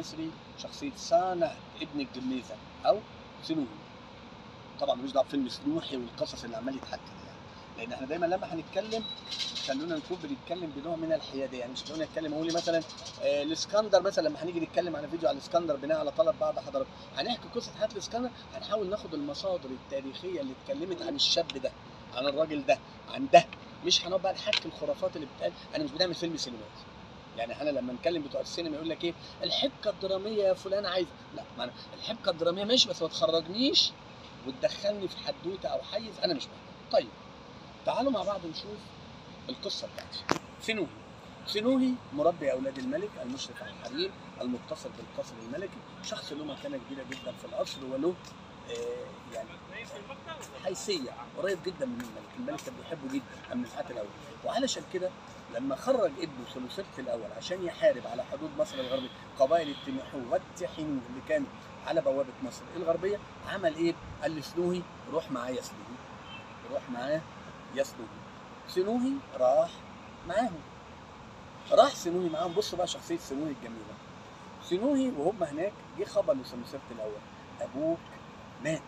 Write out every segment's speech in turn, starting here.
المصري شخصيه سانع ابن الجميزه او سنوهي طبعا ملوش دعوه بفيلم سنوحي والقصص اللي عمال يتحكى دي يعني لان احنا دايما لما هنتكلم خلونا نكون بنتكلم بنوع من الحياديه يعني مش خلونا نتكلم اقول مثلا آه، الاسكندر مثلا لما هنيجي نتكلم على فيديو على الاسكندر بناء على طلب بعض حضراتكم هنحكي قصه حياه الاسكندر هنحاول ناخد المصادر التاريخيه اللي اتكلمت عن الشاب ده عن الراجل ده عن ده مش هنقعد بقى نحكي الخرافات اللي بتقال انا مش بنعمل فيلم سينمائي يعني انا لما نتكلم بتوع السينما يقول لك ايه الحبكه الدراميه يا فلان عايز لا ما أنا الحبكه الدراميه ماشي بس ما تخرجنيش وتدخلني في حدوته او حيز انا مش محتاج طيب تعالوا مع بعض نشوف القصه بتاعتي سنوهي سنوهي مربي اولاد الملك المشرف على الحريم المتصل بالقصر الملكي شخص له مكانه كبيره جدا في القصر وله آه يعني حيثيه قريب جدا من الملك الملك كان بيحبه جدا من الحات الاول وعلشان كده لما خرج ابنه سلوسرت الاول عشان يحارب على حدود مصر الغربيه قبائل التمحو والتحنو اللي كانوا على بوابه مصر الغربيه عمل ايه؟ قال لسنوهي روح معايا يا سنوهي روح معاه يا سنوهي سنوهي راح معاهم راح سنوهي معاهم بصوا بقى شخصيه سنوهي الجميله سنوهي وهم هناك جه خبر لسلوسرت الاول ابوك مات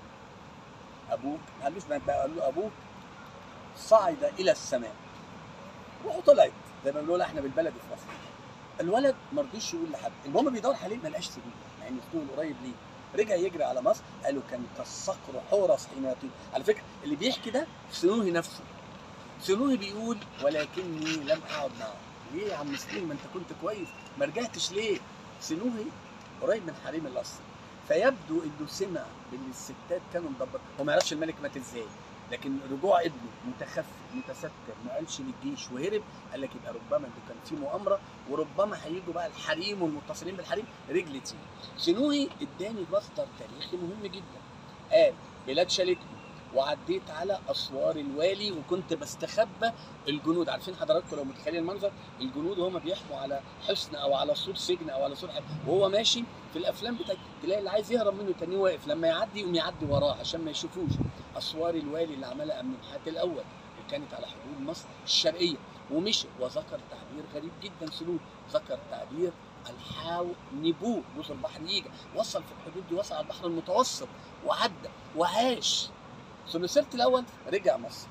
ابوك ما قالوش مات بقى قالوا له ابوك صعد الى السماء روحه طلعت زي ما بنقول احنا بالبلدي في مصر الولد ما رضيش يقول لحد المهم بيدور عليه ما لقاش سنوهي مع ان سنوهي قريب ليه رجع يجري على مصر قالوا كان كالصقر حورس حين يطير على فكره اللي بيحكي ده سنوهي نفسه سنوهي بيقول ولكني لم اقعد معه ليه يا عم سنوهي ما انت كنت كويس ما رجعتش ليه سنوهي قريب من حريم القصر فيبدو انه سمع بان الستات كانوا مدبر هو ما يعرفش الملك مات ازاي لكن رجوع ابنه متخفي متستر ما قالش للجيش وهرب قال لك يبقى ربما ده كان في مؤامره وربما هيجوا بقى الحريم والمتصلين بالحريم رجل تيجي سنوهي اداني مصدر تاريخي مهم جدا قال بلاد شالتني وعديت على اسوار الوالي وكنت بستخبى الجنود عارفين حضراتكم لو متخيلين المنظر الجنود وهم بيحموا على حصن او على سور سجن او على سور حاجة وهو ماشي في الافلام بتاعت تلاقي اللي عايز يهرب منه تاني واقف لما يعدي يقوم يعدي وراه عشان ما يشوفوش اسوار الوالي اللي عملها امن الحات الاول اللي كانت على حدود مصر الشرقيه ومشي وذكر تعبير غريب جدا سلوك ذكر تعبير الحاو نبوء بص البحر يجي وصل في الحدود دي وصل على البحر المتوسط وعدى وعاش سنوسرت الاول رجع مصر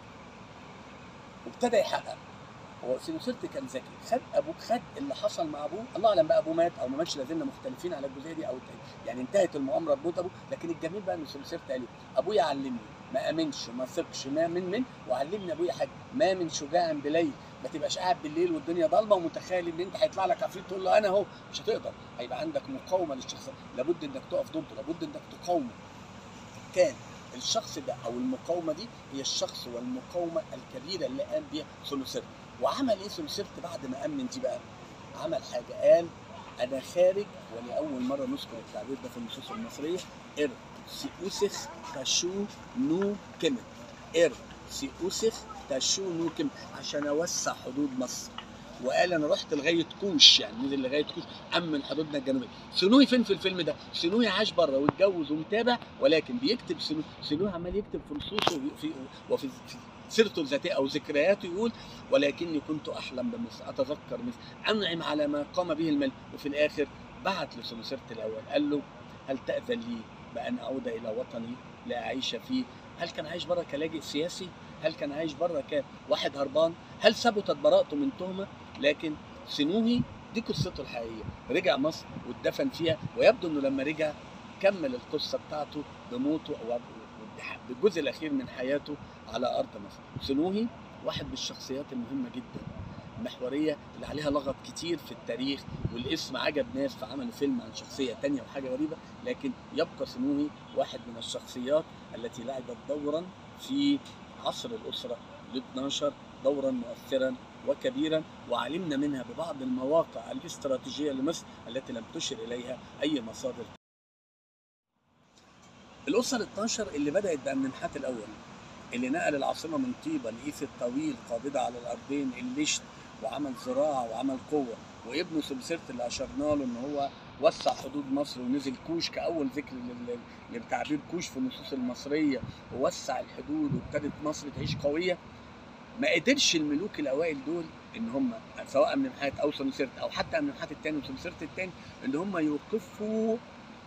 وابتدى يحقق هو سنوسرت كان ذكي خد ابوه خد اللي حصل مع ابوه الله اعلم بقى ابوه مات او ما ماتش لازلنا مختلفين على الجزئيه دي او التاني. يعني انتهت المؤامره بموت ابوه لكن الجميل بقى ان سنوسرت قال إيه؟ ابويا علمني ما امنش ما ثقش ما من من وعلمني ابويا حاجه ما من شجاع بليل ما تبقاش قاعد بالليل والدنيا ضلمه ومتخيل ان انت هيطلع لك عفريت تقول له انا اهو مش هتقدر هيبقى عندك مقاومه للشخص لابد انك تقف ضده لابد انك تقاومه كان الشخص ده او المقاومه دي هي الشخص والمقاومه الكبيره اللي قام بيها سولوسيرت وعمل ايه سولوسيرت بعد ما امن دي بقى عمل حاجه قال انا خارج ولاول مره نذكر التعبير ده في النصوص المصريه ار سيوسخ تشو نو كيمت ار سيوسخ تشو نو كيمت عشان اوسع حدود مصر وقال انا رحت لغايه كوش يعني نزل لغايه كوش امن حدودنا الجنوبيه سنوي فين في الفيلم ده سنوي عاش بره واتجوز ومتابع ولكن بيكتب سنوي سنوي عمال يكتب في نصوصه وفي وفي في سيرته الذاتيه او ذكرياته يقول ولكني كنت احلم بمصر اتذكر مصر انعم على ما قام به الملك وفي الاخر بعت لسنوسرت الاول قال له هل تاذن لي بان اعود الى وطني لاعيش فيه هل كان عايش بره كلاجئ سياسي هل كان عايش بره كواحد هربان هل ثبتت براءته من تهمه لكن سنوهي دي قصته الحقيقيه رجع مصر واتدفن فيها ويبدو انه لما رجع كمل القصه بتاعته بموته او بالجزء الاخير من حياته على ارض مصر سنوهي واحد من الشخصيات المهمه جدا المحوريه اللي عليها لغط كتير في التاريخ والاسم عجب ناس فعملوا فيلم عن شخصيه تانية وحاجه غريبه لكن يبقى سنوهي واحد من الشخصيات التي لعبت دورا في عصر الاسره ال 12 دورا مؤثرا وكبيرا وعلمنا منها ببعض المواقع الاستراتيجيه لمصر التي لم تشر اليها اي مصادر الاسره ال 12 اللي بدات بامنحات الاول اللي نقل العاصمه من طيبه لقيس الطويل قابضه على الارضين الليشت وعمل زراعه وعمل قوه وابنه سمسرت اللي اشرنا له ان هو وسع حدود مصر ونزل كوش كاول ذكر لتعبير كوش في النصوص المصريه ووسع الحدود وابتدت مصر تعيش قويه ما قدرش الملوك الاوائل دول ان هم سواء من حياه او سنوسرت او حتى من حياه الثاني وسنوسرت الثاني ان هم يوقفوا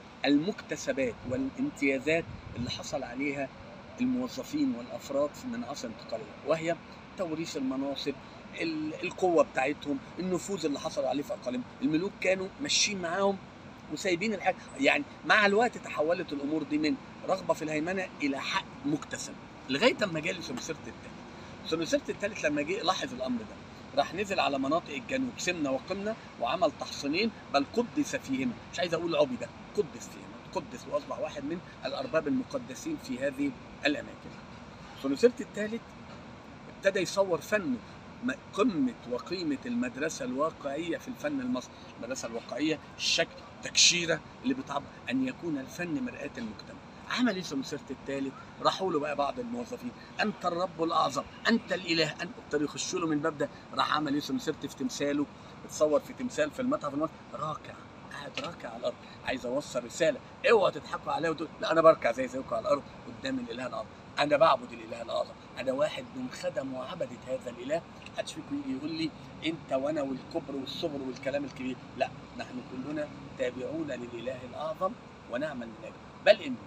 المكتسبات والامتيازات اللي حصل عليها الموظفين والافراد من عصر انتقاليه وهي توريث المناصب ال- القوه بتاعتهم النفوذ اللي حصلوا عليه في اقاليمهم الملوك كانوا ماشيين معاهم وسايبين الحاجه يعني مع الوقت تحولت الامور دي من رغبه في الهيمنه الى حق مكتسب لغايه اما جه سنوسرت الثالث سنوسرت الثالث لما جه لاحظ الامر ده راح نزل على مناطق الجنوب سمنة وقمنة وعمل تحصينين بل قدس فيهما مش عايز اقول عبد قدس فيهما قدس واصبح واحد من الارباب المقدسين في هذه الاماكن سنوسرت الثالث ابتدى يصور فنه م- قمة وقيمة المدرسة الواقعية في الفن المصري المدرسة الواقعية الشكل تكشيرة اللي بتعبر أن يكون الفن مرآة المجتمع عمل ايه سمسرت الثالث راحوا له بقى بعض الموظفين انت الرب الاعظم انت الاله انت ابتدوا يخشوا له من الباب ده راح عمل ايه سمسرت في تمثاله اتصور في تمثال في المتحف المصري راكع قاعد راكع على الارض عايز اوصل رساله اوعوا تضحكوا عليا وتقول لا انا بركع زي زيكم على الارض قدام الاله الاعظم انا بعبد الاله الاعظم انا واحد من خدم وعبدة هذا الاله محدش فيكم يجي يقول لي انت وانا والكبر والصبر والكلام الكبير لا نحن كلنا تابعون للاله الاعظم ونعمل من اجله بل انه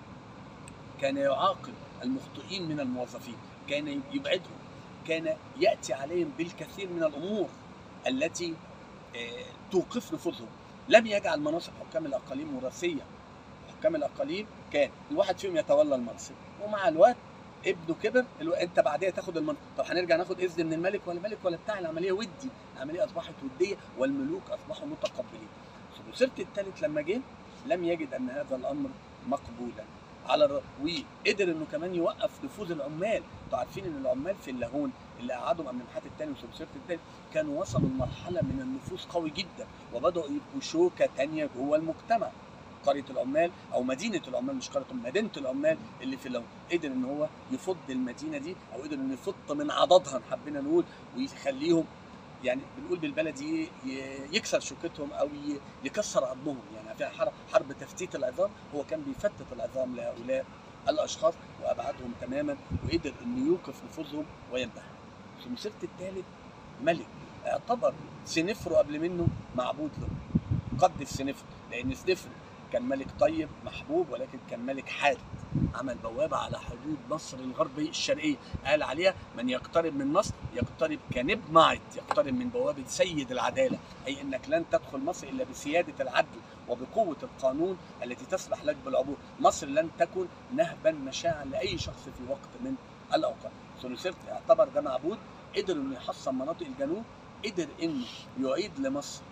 كان يعاقب المخطئين من الموظفين كان يبعدهم كان ياتي عليهم بالكثير من الامور التي آه، توقف نفوذهم لم يجعل مناصب حكام الاقاليم وراثيه حكام الاقاليم كان الواحد فيهم يتولى المنصب ومع الوقت ابنه كبر الو... انت بعديها تاخد المنصب طب هنرجع ناخد اذن من الملك ولا الملك ولا بتاع العمليه ودي العمليه اصبحت وديه والملوك اصبحوا متقبلين سلوسرت الثالث لما جه لم يجد ان هذا الامر مقبولا على الر... وقدر انه كمان يوقف نفوذ العمال انتوا عارفين ان العمال في اللاهون اللي قعدوا امام النحات الثاني وسلسله الثاني كانوا وصلوا لمرحله من النفوذ قوي جدا وبداوا يبقوا شوكه ثانيه جوه المجتمع قريه العمال او مدينه العمال مش قريه مدينه العمال اللي في اللاهون قدر ان هو يفض المدينه دي او قدر انه يفض من عضدها حبينا نقول ويخليهم يعني بنقول بالبلدي ي- يكسر شوكتهم او ي- يكسر عظمهم يعني في حرب حرب تفتيت العظام هو كان بيفتت العظام لهؤلاء الاشخاص وابعدهم تماما وقدر انه يوقف نفوذهم وينتهي. سمسرت الثالث ملك اعتبر سنفرو قبل منه معبود له قدس سنفرو لان سنفرو كان ملك طيب محبوب ولكن كان ملك حاد عمل بوابه على حدود مصر الغربيه الشرقيه قال عليها من يقترب من مصر يقترب كنب معد يقترب من بوابه سيد العداله اي انك لن تدخل مصر الا بسياده العدل وبقوه القانون التي تسمح لك بالعبور مصر لن تكن نهبا مشاعا لاي شخص في وقت من الاوقات سنوسرت اعتبر ده معبود قدر انه يحصن مناطق الجنوب قدر انه يعيد لمصر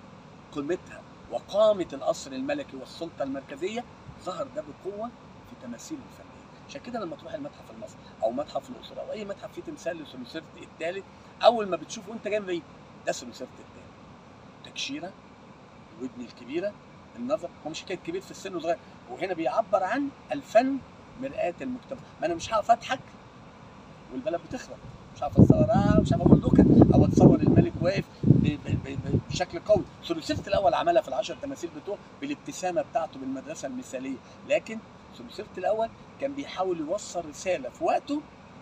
قيمتها وقامة القصر الملكي والسلطة المركزية ظهر ده بقوة في تماثيل الفنية عشان كده لما تروح المتحف المصري أو متحف الأقصر أو أي متحف فيه تمثال لسنوسرت الثالث أول ما بتشوفه أنت جاي من بعيد ده سنوسرت الثالث تكشيرة الودن الكبيرة النظر هو مش حكاية كبير في السن وصغير وهنا بيعبر عن الفن مرآة المجتمع ما أنا مش هعرف أضحك والبلد بتخرب مش عارف اتصور اه مش عارف اقول نكت او اتصور الملك واقف ب- ب- ب- بشكل قوي سلوسيفت الاول عملها في العشر تماثيل بتوعه بالابتسامه بتاعته بالمدرسه المثاليه لكن سلوسيفت الاول كان بيحاول يوصل رساله في وقته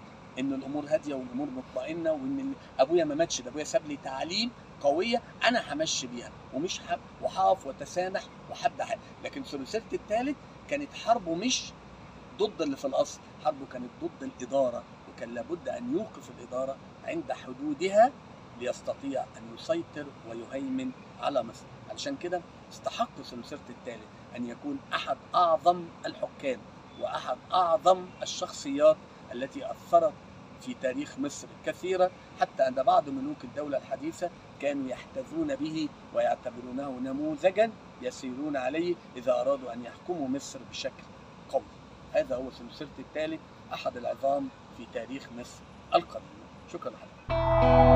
ان الامور هاديه والامور مطمئنه وان ال- ابويا ما ماتش ده ابويا ساب لي تعليم قويه انا همشي بيها ومش ح- وهقف واتسامح وهبدا حاجة. لكن سلوسيفت الثالث كانت حربه مش ضد اللي في الاصل حربه كانت ضد الاداره وكان لابد ان يوقف الاداره عند حدودها ليستطيع ان يسيطر ويهيمن على مصر علشان كده استحق سلسلة الثالث ان يكون احد اعظم الحكام واحد اعظم الشخصيات التي اثرت في تاريخ مصر كثيرا حتى ان بعض ملوك الدوله الحديثه كانوا يحتذون به ويعتبرونه نموذجا يسيرون عليه اذا ارادوا ان يحكموا مصر بشكل قوي هذا هو سلسلة الثالث أحد العظام في تاريخ مصر القديم شكرا لحضرتك